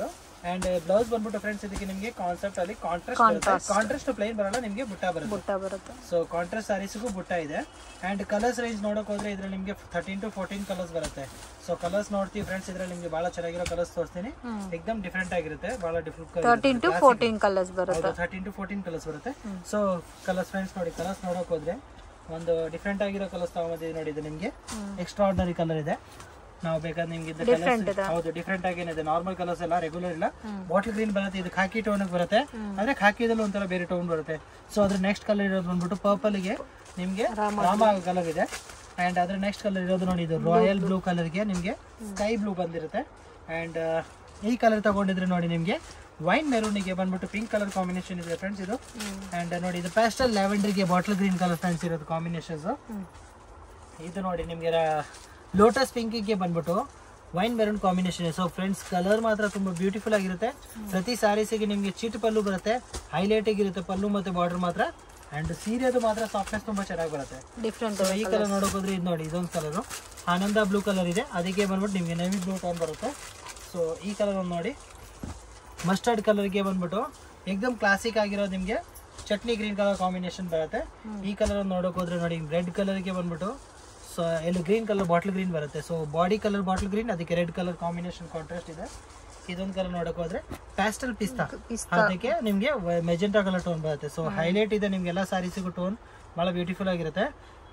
ಅಂಡ್ ಬ್ಲೌಸ್ ಬಂದ್ಬಿಟ್ಟು ಫ್ರೆಂಡ್ಸ್ ಇದಕ್ಕೆ ನಿಮಗೆ ಕಾನ್ಸೆಪ್ಟ್ ಅಲ್ಲಿ ಕಾಂಟ್ರಾಸ್ಟ್ ಬರುತ್ತೆ ಕಾಂಟ್ರಾಸ್ಟ್ ಪ್ಲೈನ್ ಬರಲ್ಲ ನಿಮಗೆ ಬುಟ್ಟ ಬರುತ್ತೆ ಬುಟ್ಟ ಬರುತ್ತೆ ಸೊ ಕಾಂಟ್ರಾಸ್ಟ್ ಸ್ಯಾರೀಸ್ಗೂ ಬುಟ್ಟ ಇದೆ ಅಂಡ್ ಕಲರ್ಸ್ ರೇಂಜ್ ನೋಡಕ್ ಹೋದ್ರೆ ಇದ್ರಲ್ಲಿ ನಿಮಗೆ ಥರ್ಟೀನ್ ಟು ಫೋರ್ಟೀನ್ ಕಲರ್ಸ್ ಬರುತ್ತೆ ಸೊ ಕಲರ್ಸ್ ನೋಡ್ತೀವಿ ಫ್ರೆಂಡ್ಸ್ ಇದ್ರಲ್ಲಿ ನಿಮಗೆ ಬಹಳ ಚೆನ್ನಾಗಿರೋ ಕಲರ್ಸ್ ತೋರಿಸ್ತೀನಿ ಎಕ್ದಮ್ ಡಿಫ್ರೆಂಟ್ ಆಗಿರುತ್ತೆ ಬಹಳ different thirteen to fourteen colours ಬರುತ್ತೆ ಥರ್ಟೀನ್ ಟು ಫೋರ್ಟೀನ್ ಕಲರ್ಸ್ ಬರುತ್ತೆ ಸೊ ಕಲರ್ಸ್ ಫ್ರೆಂಡ್ಸ್ ನೋಡಿ ಕಲರ್ಸ್ ನೋಡಕ್ ಹೋದ್ರೆ ಒಂದು ಡಿಫ್ರೆಂಟ್ ಆಗಿರೋ ಕಲರ್ಸ್ ತಗೊಂಬಂದಿದೆ ನೋಡಿ ಇದು ನಿಮಗೆ ಎಕ್ಸ್ಟ್ರಾ ಆರ್ಡಿನರಿ ಕಲರ್ ಇದೆ ನಾವು ಬೇಕಾದ್ರೆ ನಿಮ್ಗೆ ಇದು colours- ಹೌದು ಡಿಫ್ರೆಂಟ್ ಆಗೇನಿದೆ ನಾರ್ಮಲ್ ಕಲರ್ಸ್ ಎಲ್ಲ ರೆಗ್ಯುಲರ್ ಇಲ್ಲ ಬಾಟಲ್ ಗ್ರೀನ್ ಬರುತ್ತೆ ಇದು ಖಾಕಿ ಟೋನ್ ಬರುತ್ತೆ ಆದ್ರೆ ಖಾಕಿದಲ್ಲಿ ಒಂಥರ ಬೇರೆ ಟೋನ್ ಬರುತ್ತೆ ಸೊ ಅದ್ರ ನೆಕ್ಸ್ಟ್ ಕಲರ್ ಇರೋದು ಬಂದ್ಬಿಟ್ಟು ಪರ್ಪಲ್ ಗೆ ನಿಮ್ಗೆ ರಾಮ ಕಲರ್ ಇದೆ ಅಂಡ್ ಅದ್ರ ನೆಕ್ಸ್ಟ್ ಕಲರ್ ಇರೋದು ನೋಡಿ ಇದು ರಾಯಲ್ ಬ್ಲೂ ಕಲರ್ಗೆ ನಿಮ್ಗೆ ಸ್ಕೈ ಬ್ಲೂ ಬಂದಿರುತ್ತೆ ಅಂಡ್ ಈ ಕಲರ್ ತಗೊಂಡಿದ್ರೆ ನೋಡಿ ನಿಮ್ಗೆ ವೈನ್ ಮೆರೂನಿಗೆ ಬಂದ್ಬಿಟ್ಟು ಪಿಂಕ್ ಕಲರ್ ಕಾಂಬಿನೇಷನ್ ಇದೆ ಫ್ರೆಂಡ್ಸ್ ಇದು ಅಂಡ್ ನೋಡಿ ಇದು ಪ್ಯಾಸ್ಟಲ್ ಲ್ಯಾವೆಂಡರ್ಗೆ ಬಾಟಲ್ ಗ್ರೀನ್ ಕಲರ್ ಫ್ರೆಂಡ್ಸ್ ಇರೋದು ಕಾಂಬಿನೇಷನ್ಸ್ ಇದು ನೋಡಿ ನಿಮಗೆ ಲೋಟಸ್ ಪಿಂಕಿಗೆ ಬಂದ್ಬಿಟ್ಟು wine maroon combination so friends colour ಮಾತ್ರ ತುಂಬಾ ಬ್ಯೂಟಿಫುಲ್ ಆಗಿರುತ್ತೆ ಪ್ರತಿ ಸ್ಯಾರೀಸಿಗೆ ನಿಮಗೆ ಚೀಟ್ ಪಲ್ಲು ಬರುತ್ತೆ ಹೈಲೈಟ್ ಆಗಿರುತ್ತೆ ಪಲ್ಲು ಮತ್ತೆ ಬಾರ್ಡರ್ ಮಾತ್ರ ಅಂಡ್ ಸೀರೆದು ಮಾತ್ರ ಸಾಫ್ಟ್ನೆಸ್ ತುಂಬಾ ಚೆನ್ನಾಗಿ ಬರುತ್ತೆ ಡಿಫ್ರೆಂಟ್ ಸೊ ಈ ಕಲರ್ ನೋಡೋಕೆ ಹೋದ್ರೆ ಇದು ನೋಡಿ ಇದೊಂದು ಕಲರು ಆನಂದ ಬ್ಲೂ ಕಲರ್ ಇದೆ ಅದಕ್ಕೆ ಬಂದ್ಬಿಟ್ಟು ನಿಮಗೆ ನೆವಿ ಬ್ಲೂ ಟೋನ್ ಬರುತ್ತೆ ಸೊ ಈ ಕಲರ್ ಒಂದು ನೋಡಿ ಮಸ್ಟರ್ಡ್ ಕಲರ್ಗೆ ಬಂದ್ಬಿಟ್ಟು ಎಕ್ದಮ್ ಕ್ಲಾಸಿಕ್ ಆಗಿರೋದು ನಿಮಗೆ ಚಟ್ನಿ ಗ್ರೀನ್ ಕಲರ್ ಕಾಂಬಿನೇಷನ್ ಬರುತ್ತೆ ಈ ಕಲರ್ ನೋಡೋಕೆ ಹೋದ್ರೆ ನೋಡಿ ರೆಡ್ ಕಲರ್ಗೆ ಬಂದ್ಬಿಟ್ಟು ಸೊ ಎಲ್ಲ ಗ್ರೀನ್ ಕಲರ್ ಬಾಟ್ಲ್ ಗ್ರೀನ್ ಬರುತ್ತೆ so body colour bottle green ಅದಕ್ಕೆ ರೆಡ್ ಕಲರ್ ಕಾಂಬಿನೇಷನ್ ಕಾಂಟ್ರಾಸ್ಟ್ ಇದೆ ಇದೊಂದು ಕಲರ್ ನೋಡೋಕೆ ಹೋದ್ರೆ ಪ್ಯಾಸ್ಟಲ್ ಪಿಸ್ತಾ ಅದಕ್ಕೆ ನಿಮಗೆ ಮೆಜೆಂಟಾ ಕಲರ್ ಟೋನ್ ಬರುತ್ತೆ ಸೊ ಹೈಲೈಟ್ ಇದೆ ನಿಮ್ಗೆ ಎಲ್ಲ ಸ್ಯಾರೀಸಿಗೂ ಟೋನ್ ಭಾಳ ಬ್ಯೂಟಿಫುಲ್ ಆಗಿರುತ್ತೆ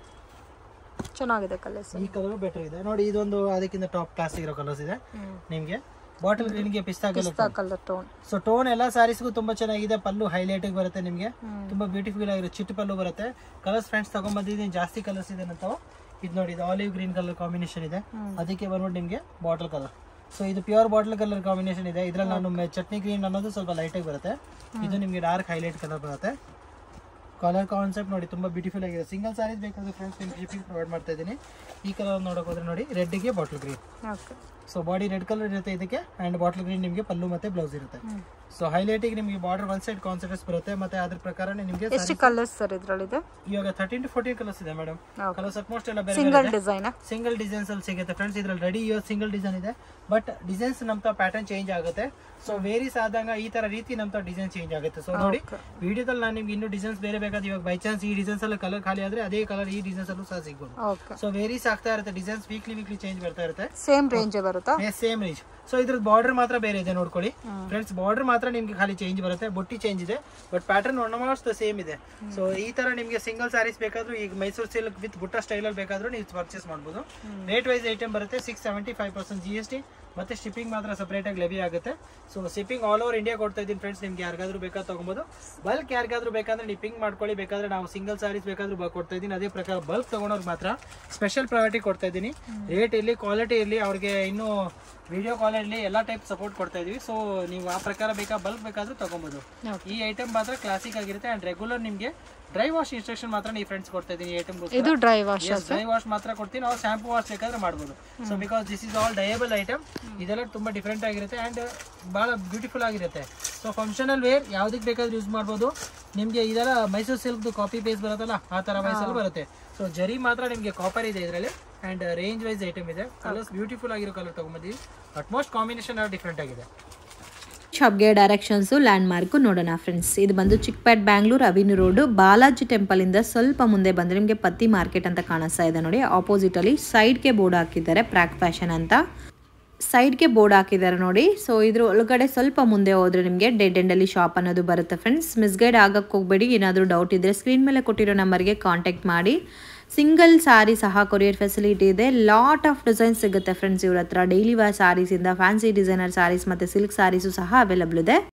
ಚೆನ್ನಾಗಿದೆ ಕಲರ್ಸ್ ಈ ಕಲರ್ ಬೆಟರ್ ಇದೆ ನೋಡಿ ಇದೊಂದು ಅದಕ್ಕಿಂತ ಟಾಪ್ ಕ್ಲಾಸ್ ಇರೋ ಕಲರ್ಸ್ ಇದೆ ನಿಮ್ಗೆ ಬಾಟಲ್ ಗ್ರೀನ್ಗೆ pista colour colour tone so tone ಎಲ್ಲ ಸ್ಯಾರೀಸ್ಗೂ ತುಂಬಾ ಚೆನ್ನಾಗಿದೆ ಪಲ್ಲು ಹೈಲೈಟ್ ಬರುತ್ತೆ ನಿಮ್ಗೆ ತುಂಬಾ ಬ್ಯೂಟಿಫುಲ್ ಆಗಿರೋ ಚಿಟ್ಟು ಪಲ್ಲು ಬರುತ್ತೆ ಕಲರ್ಸ್ ಫ್ರೆಂಡ್ಸ್ ತಗೊಂಡ್ಬಂದಿದ್ದೀನಿ ಜಾಸ್ತಿ ಕಲರ್ಸ್ ಇದೆ ಅಂತ ಇದು ನೋಡಿ ಇದು ಆಲಿವ್ ಗ್ರೀನ್ ಕಲರ್ ಕಾಂಬಿನೇಷನ್ ಇದೆ ಅದಕ್ಕೆ ಬಂದ್ಬಿಟ್ಟು ನಿಮ್ಗೆ ಬಾಟಲ್ ಕಲರ್ ಸೊ ಇದು ಪ್ಯೂರ್ ಬಾಟಲ್ ಕಲರ್ ಕಾಂಬಿನೇಷನ್ ಇದೆ ಇದ್ರಲ್ಲಿ ನಾನು ಮೆ- ಚಟ್ನಿ ಗ್ರೀನ್ ಅನ್ನೋದು ಸ್ವಲ್ಪ ಲೈಟ್ ಆಗಿ ಬರುತ್ತೆ ಇದು ನಿಮ್ಗೆ ಡಾರ್ಕ್ ಹೈಲೈಟ್ ಕಲರ್ ಬರುತ್ತೆ ಕಲರ್ ಕಾನ್ಸೆಪ್ಟ್ ನೋಡಿ ತುಂಬಾ ಬ್ಯೂಟಿಫುಲ್ ಆಗಿದೆ ಸಿಂಗಲ್ ಸ್ಯಾರೀಸ್ ಬೇಕಾದ್ರೆ ಫ್ರೆಂಡ್ಸ್ ನಿಮ್ಗೆ ಶಿಪ್ಪಿಂಗ್ ಪ್ರೊವೈಡ್ ಮಾಡ್ತಾ ಇದ್ದೀನಿ ಈ ಕಲರ್ ನೋಡೋಕೆ ಹೋದ್ರೆ ನೋಡಿ ರೆಡ್ಗೆ bottle green okay so body red colour ಇರುತ್ತೆ ಇದಕ್ಕೆ ಅಂಡ್ ಬಾಟಲ್ ಗ್ರೀನ್ ನಿಮಗೆ ಪಲ್ಲು ಮತ್ತೆ ಬ್ಲೌಸ್ ಇರುತ್ತೆ ಸೊ ಹೈಲೈಟಿಗೆ ನಿಮಗೆ ಬಾರ್ಡರ್ ಒನ್ ಸೈಡ್ ಕಾನ್ಸೆಪ್ಟ್ಸ್ ಬರುತ್ತೆ ಮತ್ತೆ ಅದ್ರ ಪ್ರಕಾರನೇ ನಿಮಗೆ ಎಷ್ಟು ಕಲರ್ಸ್ ಸರ್ ಇದ್ರಲ್ಲಿದೆ ಇವಾಗ ತರ್ಟೀನ್ ಟು ಫೋರ್ಟೀನ್ ಕಲರ್ಸ್ ಇದೆ ಮೇಡಮ್ Okay. ಕಲರ್ಸ್ ಅಟ್ಮೋಸ್ಟ್ ಎಲ್ಲ ಬೇರೆ ಸಿಂಗಲ್ ಡಿಸೈನ್ ಸಿಂಗಲ್ ಡಿಸೈನ್ಸ್ ಅಲ್ಲಿ ಸಿಗುತ್ತೆ ಫ್ರೆಂಡ್ಸ್ ಇದ್ರಲ್ಲಿ ರೆಡಿ ಇರೋ ಸಿಂಗಲ್ ಡಿಸೈನ್ ಇದೆ ಬಟ್ ಡಿಸೈನ್ಸ್ ನಮ್ತ ಪ್ಯಾಟರ್ನ್ ಚೇಂಜ್ ಆಗುತ್ತೆ ಸೊ ವೇರೀಸ್ ಆದಾಗ ಈ ತರ ರೀತಿ ನಮ್ತ ಡಿಸೈನ್ ಚೇಂಜ್ ಆಗುತ್ತೆ ಸೊ ನೋಡಿ ವಿಡಿಯೋದಲ್ಲಿ ನಾನು ನಿಮ್ಗೆ ಇನ್ನೂ ಡಿಸೈನ್ಸ್ ಬೇರೆ ಬೇಕಾದ್ರೆ ಇವಾಗ ಬೈ ಚಾನ್ಸ್ ಈ ಡಿಸೈನ್ಸ್ ಅಲ್ಲಿ ಕಲರ್ ಖಾಲಿ ಆದ್ರೆ ಅದೇ ಕಲರ್ ಈ ಡಿಸೈನ್ಸ್ ಅಲ್ಲೂ ಸಹ ಸಿಗ್ಬೋದು ಓಕೆ ಸೊ ವೇರೀಸ್ ಆಗ್ತಾ ಇರುತ್ತೆ ಡಿಸೈನ್ಸ್ ವೀಕ್ಲಿ ವೀಕ್ಲಿ ಚೇಂಜ್ ಬರ್ತಾ ಇರುತ್ತೆ ಸೇಮ್ ರೇಂಜ್ ಬರುತ್ತಾ ಸೇಮ್ ರೇಂಜ್ ಸೊ ಇದ್ರದ್ದು ಬಾರ್ಡರ್ ಮಾತ್ರ ಬೇರೆ ಇದೆ ನೋಡ್ಕೊಳ್ಳಿ ಫ್ರೆಂಡ್ಸ್ ಬಾರ್ಡರ್ ಮಾತ್ರ ನಿಮ್ಗೆ ಖಾಲಿ ಚೇಂಜ್ ಬರುತ್ತೆ ಬೊಟ್ಟಿ ಚೇಂಜ್ ಇದೆ ಬಟ್ ಪ್ಯಾಟರ್ನ್ ಆಲ್ಮೋಸ್ಟ್ ಸೇಮ್ ಇದೆ ಸೊ ಈ ತರ ನಿಮ್ಗೆ ಸಿಂಗಲ್ ಸ್ಯಾರೀಸ್ ಬೇಕಾದ್ರೂ ಈಗ ಮೈಸೂರು ಸಿಲ್ಕ್ ವಿತ್ ಬುಟ್ಟ ಸ್ಟೈಲ್ ಅಲ್ಲಿ ಬೇಕಾದ್ರೂ ನೀವು ಪರ್ಚೇಸ್ ಮಾಡ್ಬೋದು ರೇಟ್ ವೈಸ್ ಐಟಮ್ ಬರುತ್ತೆ six seventy five percent G S T ಮತ್ತೆ ಶಿಪ್ಪಿಂಗ್ ಮಾತ್ರ ಸಪರೇಟ್ ಆಗಿ ಲೆವಿ ಆಗುತ್ತೆ so shipping all over India ಕೊಡ್ತಾ ಇದ್ದೀನಿ ಫ್ರೆಂಡ್ಸ್ ನಿಮ್ಗೆ ಯಾರಿಗಾದ್ರೂ ಬೇಕಾದ್ರೆ ತಗೊಬೋದು ಬಲ್ಕ್ ಯಾರಿಗಾದ್ರೂ ಬೇಕಾದ್ರೆ ನೀವು ಪಿಂಗ್ ಮಾಡ್ಕೊಳ್ಳಿ ಬೇಕಾದ್ರೆ ನಾವು ಸಿಂಗಲ್ ಸ್ಯಾರೀಸ್ ಬೇಕಾದ್ರೂ ಬ- ಕೊಡ್ತಾ ಇದ್ದೀನಿ ಅದೇ ಪ್ರಕಾರ ಬಲ್ಕ್ ತಗೊಂಡವ್ರಿಗೆ ಮಾತ್ರ ಸ್ಪೆಷಲ್ ಪ್ರಯಾರಿಟಿ ಕೊಡ್ತಾ ಇದ್ದೀನಿ ರೇಟ್ ಇರಲಿ ಕ್ವಾಲಿಟಿ ಇರಲಿ ಅವ್ರಿಗೆ ಇನ್ನೂ ವಿಡಿಯೋ ಕಾಲ್ ಇರಲಿ ಎಲ್ಲ ಟೈಪ್ ಸಪೋರ್ಟ್ ಕೊಡ್ತಾ ಇದೀವಿ ಸೊ ನೀವು ಆ ಪ್ರಕಾರ ಬೇಕಾ ಬಲ್ಕ್ ಬೇಕಾದ್ರೂ ತಗೊಬೋದು ಈ ಐಟಮ್ ಮಾತ್ರ ಕ್ಲಾಸಿಕ್ ಆಗಿರುತ್ತೆ ಅಂಡ್ ರೆಗ್ಯುಲರ್ ನಿಮಗೆ ಡ್ರೈ ವಾಶ್ ಇನ್ಸ್ಟ್ರಕ್ಷನ್ ಮಾತ್ರ ನೀವು ಫ್ರೆಂಡ್ಸ್ ಕೊಡ್ತಾ ಇದ್ದೀನಿ ಈ ಐಟಮ್ ಇದು ಡ್ರೈ ವಾಶ್ ಡ್ರೈ ವಾಶ್ ಮಾತ್ರ ಕೊಡ್ತೀನಿ ನಾವು ಶಾಂಪೂ ವಾಶ್ ಬೇಕಾದ್ರೆ ಮಾಡ್ಬೋದು so because this is all durable item ಇದೆಲ್ಲ ತುಂಬಾ ಡಿಫ್ರೆಂಟ್ ಆಗಿರುತ್ತೆ ಅಂಡ್ ಬಹಳ ಬ್ಯೂಟಿಫುಲ್ ಆಗಿರುತ್ತೆ ಸೊ ಫಂಕ್ಷನಲ್ ವೇರ್ ಯಾವ್ದಕ್ಕೆ ಬೇಕಾದ್ರೂ ಯೂಸ್ ಮಾಡ್ಬೋದು ನಿಮಗೆ ಇದೆಲ್ಲ ಮೈಸೂರು ಸಿಲ್ಕ್ದು ಕಾಪಿ ಬೇಸ್ ಬರುತ್ತಲ್ಲ ಆ ತರ ವೈಸಲ್ಲಿ ಬರುತ್ತೆ ಸೊ ಜರಿ ಮಾತ್ರ ನಿಮಗೆ ಕಾಪರ್ ಇದೆ ಇದರಲ್ಲಿ ಅಂಡ್ ರೇಂಜ್ ವೈಸ್ ಐಟಮ್ ಇದೆ ಕಲರ್ಸ್ ಬ್ಯೂಟಿಫುಲ್ ಆಗಿರೋ ಕಲರ್ ತಗೊಂಬಂದಿವಿ ಅಟ್ಮೋಸ್ಟ್ ಕಾಂಬಿನೇಷನ್ ಡಿಫ್ರೆಂಟ್ ಆಗಿದೆ ಶಾಪ್ಗೆ ಡೈರೆಕ್ಷನ್ಸು ಲ್ಯಾಂಡ್ ಮಾರ್ಕು ನೋಡೋಣ ಫ್ರೆಂಡ್ಸ್ ಇದು ಬಂದು ಚಿಕ್ಕಪೇಟ್ ಬ್ಯಾಂಗ್ಳೂರ್ ಅವಿನಿ ರೋಡ್ ಬಾಲಾಜಿ ಟೆಂಪಲಿಂದ ಸ್ವಲ್ಪ ಮುಂದೆ ಬಂದರೆ ನಿಮಗೆ ಪತ್ತಿ ಮಾರ್ಕೆಟ್ ಅಂತ ಕಾಣಿಸ್ತಾ ಇದೆ ನೋಡಿ ಆಪೋಸಿಟಲ್ಲಿ ಸೈಡ್ಗೆ ಬೋರ್ಡ್ ಹಾಕಿದ್ದಾರೆ ಪ್ರಾಕ್ ಫ್ಯಾಷನ್ ಅಂತ ಸೈಡ್ಗೆ ಬೋರ್ಡ್ ಹಾಕಿದ್ದಾರೆ ನೋಡಿ ಸೊ ಇದ್ರ ಒಳಗಡೆ ಸ್ವಲ್ಪ ಮುಂದೆ ಹೋದ್ರೆ ನಿಮಗೆ ಡೆಡ್ ಎಂಡಲ್ಲಿ ಶಾಪ್ ಅನ್ನೋದು ಬರುತ್ತೆ ಫ್ರೆಂಡ್ಸ್ ಮಿಸ್ಗೈಡ್ ಆಗಕ್ಕೆ ಹೋಗಬೇಡಿ ಏನಾದರೂ ಡೌಟ್ ಇದ್ದರೆ ಸ್ಕ್ರೀನ್ ಮೇಲೆ ಕೊಟ್ಟಿರೋ ನಂಬರ್ಗೆ ಕಾಂಟ್ಯಾಕ್ಟ್ ಮಾಡಿ ಸಿಂಗಲ್ ಸಾರಿ ಸಹ ಕೊರಿಯರ್ ಫೆಸಿಲಿಟಿ ಇದೆ ಲಾಟ್ ಆಫ್ ಡಿಸೈನ್ಸ್ ಸಿಗುತ್ತೆ ಫ್ರೆಂಡ್ಸ್ ಇವ್ರ ಹತ್ರ ಡೈಲಿ ವೇರ್ ಸಾರೀಸಿಂದ ಫ್ಯಾನ್ಸಿ ಡಿಸೈನರ್ ಸಾರೀಸ್ ಮತ್ತು ಸಿಲ್ಕ್ ಸಾರೀಸು ಸಹ ಅವೈಲಬಲ್ ಇದೆ